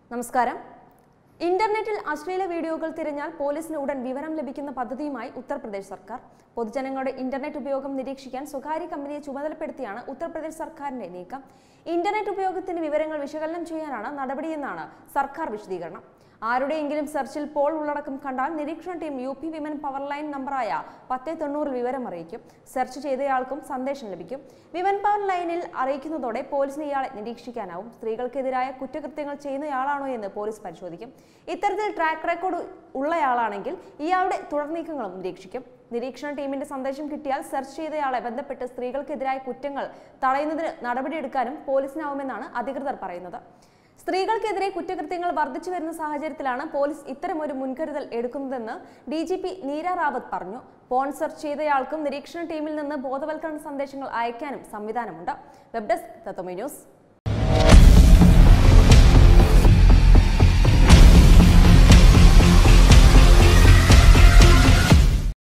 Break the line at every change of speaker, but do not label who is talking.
നമസ്കാരം ഇന്റർനെറ്റിൽ അശ്ലീല വീഡിയോകൾ തിരഞ്ഞാൽ പോലീസിന് ഉടൻ വിവരം ലഭിക്കുന്ന പദ്ധതിയുമായി ഉത്തർപ്രദേശ് സർക്കാർ പൊതുജനങ്ങളുടെ ഇന്റർനെറ്റ് ഉപയോഗം നിരീക്ഷിക്കാൻ സ്വകാര്യ കമ്പനിയെ ചുമതലപ്പെടുത്തിയാണ് ഉത്തർപ്രദേശ് സർക്കാരിന്റെ നീക്കം ഇന്റർനെറ്റ് ഉപയോഗത്തിന്റെ വിവരങ്ങൾ വിശകലനം ചെയ്യാനാണ് നടപടിയെന്നാണ് സർക്കാർ വിശദീകരണം ആരുടെയെങ്കിലും സെർച്ചിൽ പോൾ ഉള്ളടക്കം കണ്ടാൽ നിരീക്ഷണ team U P women power line നമ്പറായ പത്ത് തൊണ്ണൂറിൽ വിവരം അറിയിക്കും സെർച്ച് ചെയ്തയാൾക്കും സന്ദേശം ലഭിക്കും വിമൻ പവർ ലൈനിൽ അറിയിക്കുന്നതോടെ പോലീസിന് ഇയാളെ നിരീക്ഷിക്കാനാവും സ്ത്രീകൾക്കെതിരായ കുറ്റകൃത്യങ്ങൾ ചെയ്യുന്നയാളാണോ എന്ന് പോലീസ് പരിശോധിക്കും ഇത്തരത്തിൽ ട്രാക്ക് റെക്കോർഡ് ഉള്ളയാളാണെങ്കിൽ ഇയാളുടെ തുടർ നീക്കങ്ങളും നിരീക്ഷിക്കും നിരീക്ഷണ ടീമിന്റെ സന്ദേശം കിട്ടിയാൽ സെർച്ച് ചെയ്തയാളെ ബന്ധപ്പെട്ട് സ്ത്രീകൾക്കെതിരായ കുറ്റങ്ങൾ തടയുന്നതിന് നടപടിയെടുക്കാനും പോലീസിനാവുമെന്നാണ് അധികൃതർ പറയുന്നത് സ്ത്രീകൾക്കെതിരെ കുറ്റകൃത്യങ്ങൾ വർദ്ധിച്ചു വരുന്ന സാഹചര്യത്തിലാണ് പോലീസ് ഇത്തരമൊരു മുൻകരുതൽ എടുക്കുന്നതെന്ന് D G P Neera Rawat പറഞ്ഞു ഫോൺ സെർച്ച് ചെയ്തയാൾക്കും നിരീക്ഷണ ടീമിൽ നിന്ന് ബോധവൽക്കരണ സന്ദേശങ്ങൾ അയക്കാനും സംവിധാനമുണ്ട് വെബ് ഡെസ്ക് തത്വമി ന്യൂസ്